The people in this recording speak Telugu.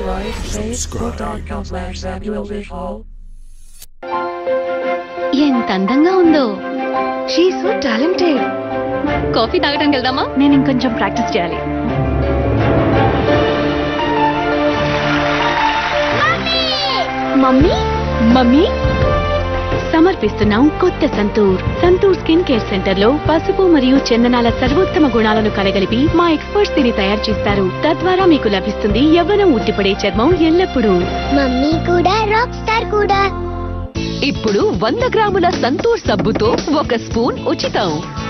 subscribe, facebook.com slash Samuel Vishal. ఎంత అందంగా ఉందో షీ సో టాలెంటెడ్ కాఫీ తాగడానికి వెళ్దామా నేను ఇంకొంచెం ప్రాక్టీస్ చేయాలి మమ్మీ మమ్మీ సమర్పిస్తున్నాం కొత్త Santoor Santoor skin care centre లో పసుపు మరియు చందనాల సర్వోత్తమ గుణాలను కలగలిపి మా ఎక్స్పర్ట్స్ దీన్ని తయారు చేస్తారు తద్వారా మీకు లభిస్తుంది యవ్వనం ఉట్టిపడే చర్మం ఎల్లప్పుడూ మమ్మీ కూడా రాక్ స్టార్ కూడా ఇప్పుడు వంద గ్రాముల సంతూర్ సబ్బుతో ఒక స్పూన్ ఉచితం